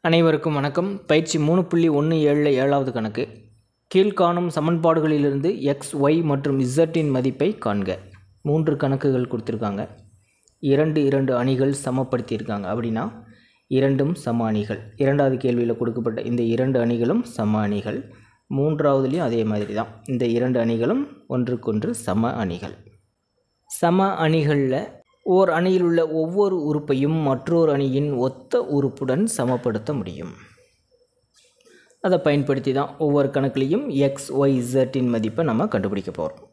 அனைவருக்கும் வணக்கம் பயிற்சி மூணு புள்ளி ஒன்று ஏழில் ஏழாவது கணக்கு கீழ்காணும் சமன்பாடுகளிலிருந்து எக்ஸ் ஒய் மற்றும் இசட்டின் மதிப்பை காண்க மூன்று கணக்குகள் கொடுத்துருக்காங்க இரண்டு இரண்டு அணிகள் சமப்படுத்தியிருக்காங்க அப்படின்னா இரண்டும் சம அணிகள் இரண்டாவது கேள்வியில் கொடுக்கப்பட்ட இந்த இரண்டு அணிகளும் சம அணிகள் மூன்றாவதுலேயும் அதே மாதிரி தான் இந்த இரண்டு அணிகளும் ஒன்றுக்கொன்று சம அணிகள் சம அணிகளில் ஓர் அணியில் உள்ள ஒவ்வொரு உறுப்பையும் மற்றொரு அணியின் ஒத்த உறுப்புடன் சமப்படுத்த முடியும் அதை பயன்படுத்தி தான் ஒவ்வொரு கணக்குலேயும் எக்ஸ் ஒய் இசட்டின் மதிப்பை நம்ம கண்டுபிடிக்க போகிறோம்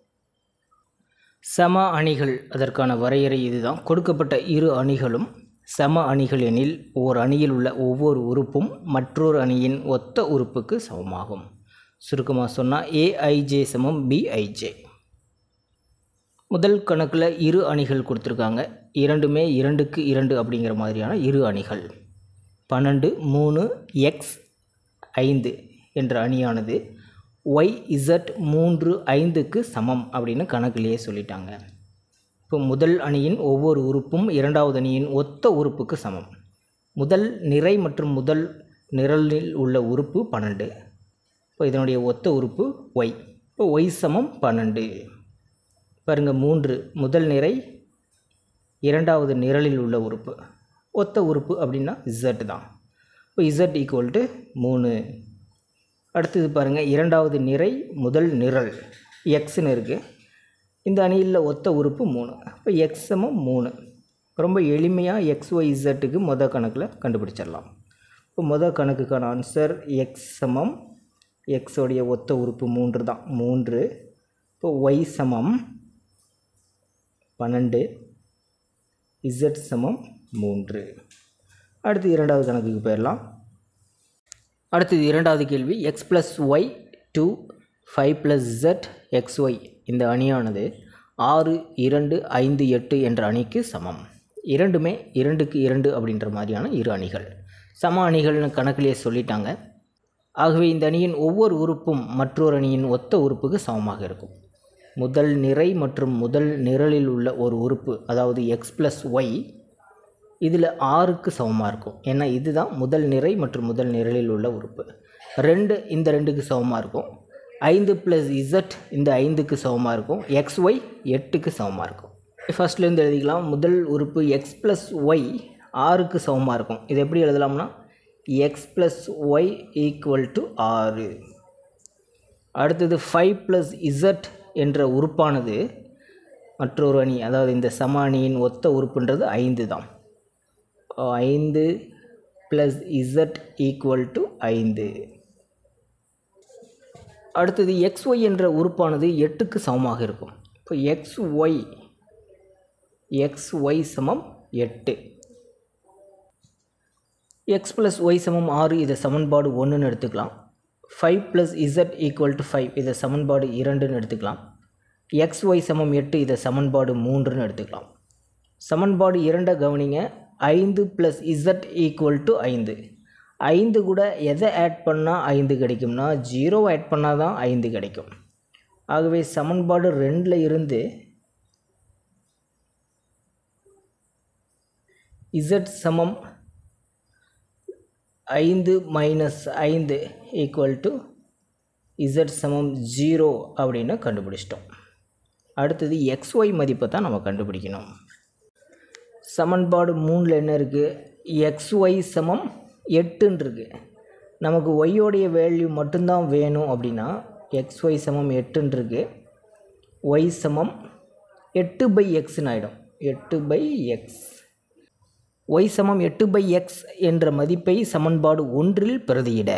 சம அணிகள் அதற்கான வரையறை இதுதான் கொடுக்கப்பட்ட இரு அணிகளும் சம அணிகள் எனில் ஓர் அணியில் உள்ள ஒவ்வொரு உறுப்பும் மற்றொரு அணியின் ஒத்த உறுப்புக்கு சமமாகும் சுருக்கமாக சொன்னால் ஏஐஜே சமம் பிஐஜே முதல் கணக்கில் இரு அணிகள் கொடுத்துருக்காங்க இரண்டுமே இரண்டுக்கு இரண்டு அப்படிங்கிற மாதிரியான இரு அணிகள் பன்னெண்டு மூணு எக்ஸ் ஐந்து என்ற அணியானது ஒய் இசட் மூன்று ஐந்துக்கு சமம் அப்படின்னு கணக்கிலேயே சொல்லிட்டாங்க இப்போ முதல் அணியின் ஒவ்வொரு உறுப்பும் இரண்டாவது அணியின் ஒத்த உறுப்புக்கு சமம் முதல் நிறை மற்றும் முதல் நிரலில் உள்ள உறுப்பு பன்னெண்டு இப்போ இதனுடைய ஒத்த உறுப்பு ஒய் இப்போ ஒய் சமம் பன்னெண்டு பாருங்கள் மூன்று முதல் நிறை இரண்டாவது நிரலில் உள்ள உறுப்பு ஒத்த உறுப்பு அப்படின்னா இசட் தான் இப்போ இசட் ஈக்குவல் டு மூணு அடுத்தது பாருங்கள் இரண்டாவது நிறை முதல் நிரல் எக்ஸ்னு இருக்குது இந்த அணியில் ஒத்த உறுப்பு மூணு இப்போ எக்ஸ் சமம் மூணு ரொம்ப எளிமையாக எக்ஸ் ஒய் இசட்டுக்கு மொதல் கணக்கில் கண்டுபிடிச்சிடலாம் இப்போ மொதல் கணக்குக்கான ஆன்சர் எக்ஸ் சமம் எக்ஸோடைய ஒத்த உறுப்பு மூன்று தான் மூன்று இப்போ ஒய் சமம் பன்னெண்டு இசட் சமம் மூன்று அடுத்து இரண்டாவது கணக்குக்கு போயிடலாம் அடுத்தது இரண்டாவது கேள்வி x plus y two five plus z x y இந்த அணியானது ஆறு இரண்டு ஐந்து எட்டு என்ற அணிக்கு சமம் இரண்டுமே இரண்டுக்கு இரண்டு அப்படின்ற மாதிரியான இரு அணிகள் சம அணிகள்னு கணக்கிலேயே சொல்லிட்டாங்க ஆகவே இந்த அணியின் ஒவ்வொரு உறுப்பும் மற்றொரு அணியின் ஒத்த உறுப்புக்கு சமமாக இருக்கும் முதல் நிறை மற்றும் முதல் நிரலில் உள்ள ஒரு உறுப்பு அதாவது எக்ஸ் ப்ளஸ் ஒய் இதில் ஆறுக்கு சமமாக இருக்கும் ஏன்னா இதுதான் முதல் நிறை மற்றும் முதல் நிரலில் உள்ள உறுப்பு ரெண்டு இந்த ரெண்டுக்கு சமமாக இருக்கும் ஐந்து ப்ளஸ் இசட் இந்த ஐந்துக்கு சமமாக இருக்கும் எக்ஸ் ஒய் எட்டுக்கு சமமாக இருக்கும் ஃபஸ்ட்லேருந்து எழுதிக்கலாம் முதல் உறுப்பு எக்ஸ் ப்ளஸ் ஒய் ஆறுக்கு சமமாக இருக்கும் இது எப்படி எழுதலாம்னா x plus y equal to ஆறு அடுத்தது ஃபைவ் ப்ளஸ் இசட் என்ற உறுப்பானது மற்றொரு அணி அதாவது இந்த சம அணியின் ஒத்த உறுப்புன்றது ஐந்து தான் ஐந்து ப்ளஸ் இசட் ஈக்குவல் டு ஐந்து அடுத்தது எக்ஸ் ஒய் என்ற உறுப்பானது எட்டுக்கு சமமாக இருக்கும் இப்போ எக்ஸ் ஒய் எக்ஸ் ஒய் சமம் எட்டு எக்ஸ் ப்ளஸ் ஒய் சமம் ஆறு இதை சமன்பாடு ஒன்றுன்னு எடுத்துக்கலாம் five plus z equal to five இதை சமன்பாடு இரண்டுன்னு எடுத்துக்கலாம் எக்ஸ் ஒய் சமம் எட்டு இதை சமன்பாடு மூன்றுன்னு எடுத்துக்கலாம் சமன்பாடு இரண்டை கவனிங்க ஐந்து ப்ளஸ் இசட் ஈக்குவல் டு ஐந்து ஐந்து கூட எதை ஆட் பண்ணால் ஐந்து கிடைக்கும்னா ஜீரோ ஆட் பண்ணால் தான் ஐந்து கிடைக்கும் ஆகவே சமன்பாடு ரெண்டில் இருந்து இசட் சமம் ஐந்து மைனஸ் ஐந்து ஈக்குவல் டு இசட் சமம் ஜீரோ அப்படின்னு கண்டுபிடிச்சிட்டோம் அடுத்தது எக்ஸ் ஒய் மதிப்பை தான் நம்ம கண்டுபிடிக்கணும் சமன்பாடு மூணில் என்ன இருக்குது எக்ஸ் ஒய் சமம் எட்டுன்னு இருக்குது நமக்கு ஒய்யோடைய வேல்யூ மட்டும்தான் வேணும் அப்படின்னா எக்ஸ் ஒய் சமம் எட்டுன்னு இருக்குது ஒய் சமம் எட்டு பை எக்ஸ்னு ஆகிடும் எட்டு பை எக்ஸ் ஒய் சமம் எட்டு பை எக்ஸ் என்ற மதிப்பை சமன்பாடு ஒன்றில் பிரதியிட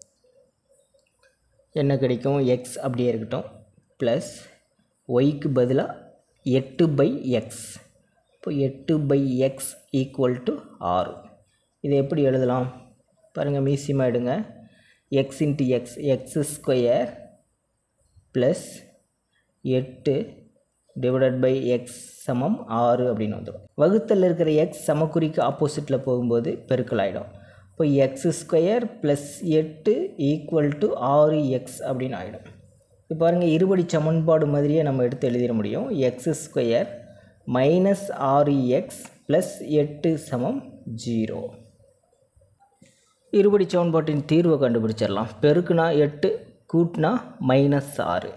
என்ன கிடைக்கும் எக்ஸ் அப்படியே இருக்கட்டும் ப்ளஸ் ஒய்க்கு பதிலாக எட்டு பை எக்ஸ் இப்போ எட்டு பை எக்ஸ் ஈக்குவல் டு ஆறு இதை எப்படி எழுதலாம் பாருங்கள் மீசியமாக எடுங்க x into x x square plus எட்டு டிவைடட் பை எக்ஸ் சமம் ஆறு அப்படின்னு வந்துடும் வகுத்தல் இருக்கிற எக்ஸ் சமக்குறிக்கு ஆப்போசிட்டில் போகும்போது பெருக்கல் ஆகிடும் இப்போ எக்ஸ் ஸ்கொயர் ப்ளஸ் எட்டு ஈக்குவல் டு ஆறு எக்ஸ் அப்படின்னு ஆகிடும் இப்போ பாருங்கள் இருபடி சமன்பாடு மாதிரியே நம்ம எடுத்து எழுதிட முடியும் எக்ஸ் ஸ்கொயர் மைனஸ் ஆறு எக்ஸ் ப்ளஸ் எட்டு சமம் ஜீரோ இருபடி சமன்பாட்டின் தீர்வை கண்டுபிடிச்சிடலாம் பெருக்குனா எட்டு கூட்டினா மைனஸ் ஆறு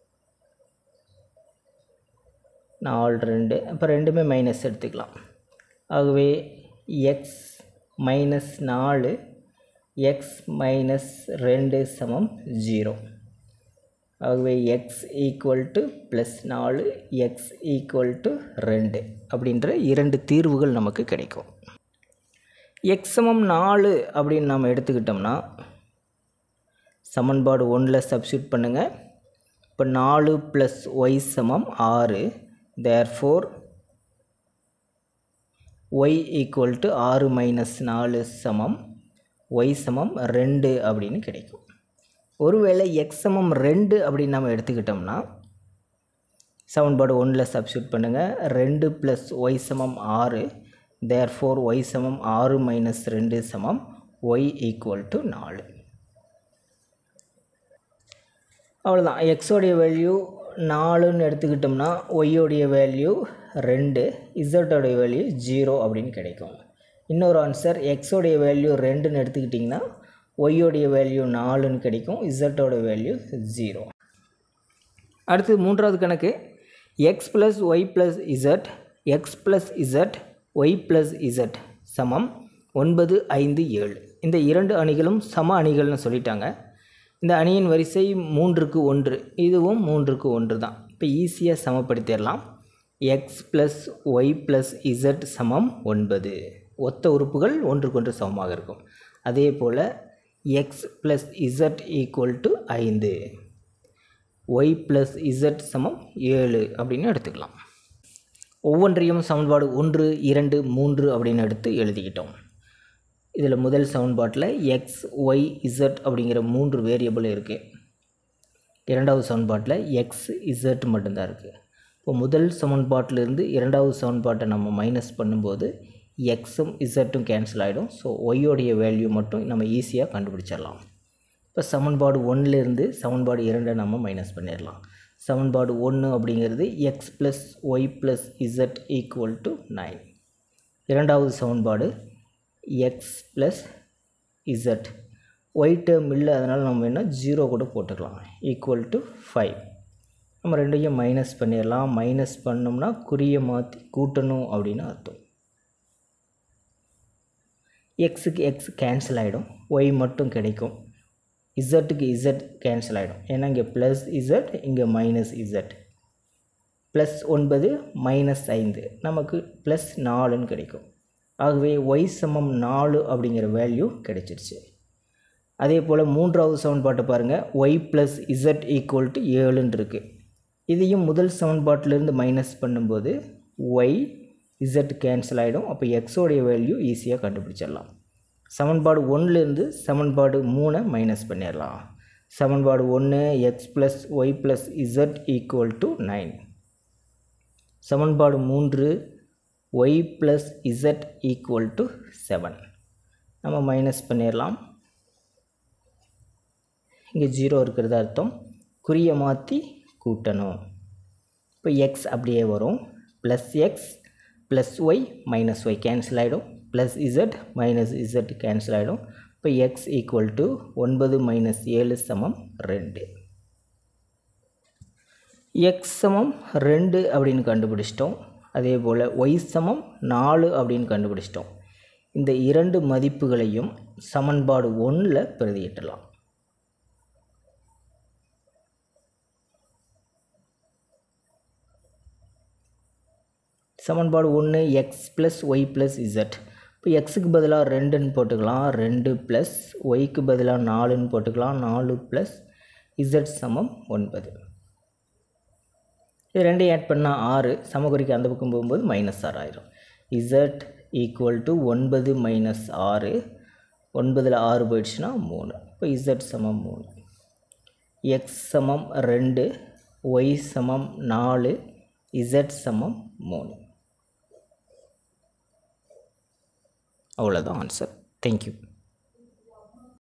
நாலு ரெண்டு அப்போ ரெண்டுமே மைனஸ் எடுத்துக்கலாம் ஆகவே எக்ஸ் மைனஸ் நாலு எக்ஸ் மைனஸ் ரெண்டு சமம் ஜீரோ ஆகவே எக்ஸ் ஈக்குவல் டு ப்ளஸ் நாலு எக்ஸ் ஈக்குவல் டு ரெண்டு அப்படின்ற இரண்டு தீர்வுகள் நமக்கு கிடைக்கும் எக்ஸ் சமம் நாலு அப்படின்னு நம்ம எடுத்துக்கிட்டோம்னா சமன்பாடு ஒன்றில் சப்ஸ்டியூட் பண்ணுங்கள் இப்போ நாலு ப்ளஸ் ஒய் சமம் ஆறு therefore y equal to ஆறு மைனஸ் நாலு சமம் ஒய் சமம் ரெண்டு அப்படின்னு கிடைக்கும் ஒருவேளை எக்ஸ் சமம் ரெண்டு அப்படின்னு நம்ம எடுத்துக்கிட்டோம்னா சமன்பாடு ஒன்றில் சப்ஸ்டியூட் பண்ணுங்கள் ரெண்டு ப்ளஸ் ஒய் சமம் ஆறு தேர் ஃபோர் ஒய் சமம் ஆறு மைனஸ் ரெண்டு சமம் ஒய் ஈக்குவல் டு நாலு அவ்வளோதான் எக்ஸோடைய வேல்யூ நாலுன்னு எடுத்துக்கிட்டோம்னா ஒய்யோடைய வேல்யூ ரெண்டு இசட்டோடைய வேல்யூ ஜீரோ அப்படின்னு கிடைக்கும் இன்னொரு ஆன்சர் எக்ஸோடைய வேல்யூ ரெண்டுன்னு எடுத்துக்கிட்டிங்கன்னா ஒய்யோடைய வேல்யூ நாலுன்னு கிடைக்கும் இசட்டோட வேல்யூ ஜீரோ அடுத்து மூன்றாவது கணக்கு x plus y plus z x plus z y plus z சமம் ஒன்பது ஐந்து ஏழு இந்த இரண்டு அணிகளும் சம அணிகள்னு சொல்லிட்டாங்க இந்த அணியின் வரிசை மூன்றுக்கு ஒன்று இதுவும் மூன்றுக்கு ஒன்று தான் இப்போ ஈஸியாக சமப்படுத்திடலாம் x plus y plus z சமம் ஒன்பது ஒத்த உறுப்புகள் ஒன்றுக்கொன்று சமமாக இருக்கும் அதே போல் x plus z equal to ஐந்து ஒய் ப்ளஸ் இசட் சமம் ஏழு அப்படின்னு எடுத்துக்கலாம் ஒவ்வொன்றையும் சமன்பாடு ஒன்று இரண்டு மூன்று அப்படின்னு எடுத்து எழுதிக்கிட்டோம் இதில் முதல் சமன்பாட்டில் எக்ஸ் ஒய் இசட் அப்படிங்கிற மூன்று வேரியபிள் இருக்குது இரண்டாவது சமன்பாட்டில் எக்ஸ் இசட் மட்டும்தான் இருக்குது இப்போ முதல் சமன்பாட்டிலிருந்து இரண்டாவது சமன்பாட்டை நம்ம மைனஸ் பண்ணும்போது எக்ஸும் இசட்டும் கேன்சல் ஆகிடும் ஸோ ஒய்யோடைய வேல்யூ மட்டும் நம்ம ஈஸியாக கண்டுபிடிச்சிடலாம் இப்போ சமன்பாடு ஒன்றுலேருந்து சமன்பாடு இரண்டை நம்ம மைனஸ் பண்ணிடலாம் சமன்பாடு ஒன்று அப்படிங்கிறது x plus y plus z equal to nine இரண்டாவது சமன்பாடு x plus z y term இல்லை அதனால் நம்ம என்ன ஜீரோ கூட போட்டுக்கலாம் ஈக்குவல் டு ஃபைவ் நம்ம ரெண்டையும் மைனஸ் பண்ணிடலாம் மைனஸ் பண்ணோம்னா குறியை மாற்றி கூட்டணும் அப்படின்னு அர்த்தம் எக்ஸுக்கு எக்ஸ் கேன்சல் ஆகிடும் ஒய் மட்டும் கிடைக்கும் இசட்டுக்கு இசட் கேன்சல் ஆகிடும் ஏன்னா இங்கே ப்ளஸ் இசட் இங்கே மைனஸ் இசட் ப்ளஸ் ஒன்பது மைனஸ் ஐந்து நமக்கு ப்ளஸ் நாலுன்னு கிடைக்கும் ஆகவே ஒய் சமம் நாலு அப்படிங்கிற வேல்யூ கிடைச்சிருச்சு அதே போல் மூன்றாவது சமன்பாட்டை பாருங்கள் y plus z equal to ஏழுன்னு இருக்குது இதையும் முதல் சமன்பாட்டிலேருந்து மைனஸ் பண்ணும்போது ஒய் இசட் கேன்சல் ஆகிடும் அப்போ எக்ஸோடைய வேல்யூ ஈஸியாக கண்டுபிடிச்சிடலாம் சமன்பாடு ஒன்றுலேருந்து சமன்பாடு மூணை மைனஸ் பண்ணிடலாம் சமன்பாடு ஒன்று x plus y plus z equal to nine சமன்பாடு மூன்று y plus z equal to seven நம்ம மைனஸ் பண்ணிடலாம் இங்கே ஜீரோ இருக்கிறது அர்த்தம் குறியை மாற்றி கூட்டணும் இப்போ எக்ஸ் அப்படியே வரும் plus x plus y minus y cancel ஆகிடும் plus z minus z cancel ஆகிடும் இப்போ எக்ஸ் ஈக்குவல் டு ஒன்பது மைனஸ் ஏழு சமம் ரெண்டு எக்ஸ் சமம் ரெண்டு அப்படின்னு கண்டுபிடிச்சிட்டோம் அதே போல் ஒய் சமம் நாலு அப்படின்னு கண்டுபிடிச்சிட்டோம் இந்த இரண்டு மதிப்புகளையும் சமன்பாடு ஒன்றில் பிரதியிட்டலாம் சமன்பாடு ஒன்று x plus y plus z இப்போ எக்ஸுக்கு பதிலாக ரெண்டுன்னு போட்டுக்கலாம் ரெண்டு ப்ளஸ் ஒய்க்கு பதிலாக நாலுன்னு போட்டுக்கலாம் நாலு ப்ளஸ் இசட் சமம் ஒன்பது இது ரெண்டையும் ஆட் பண்ணால் ஆறு சமக்குறிக்கு அந்த பக்கம் போகும்போது மைனஸ் ஆறு ஆயிரும் இசட் ஈக்குவல் டு ஒன்பது மைனஸ் ஆறு ஒன்பதில் ஆறு போயிடுச்சுன்னா மூணு இப்போ இசட் சமம் மூணு எக்ஸ் சமம் ரெண்டு ஒய் சமம் நாலு இசட் சமம் மூணு அவ்வளோதான் ஆன்சர் தேங்க்யூ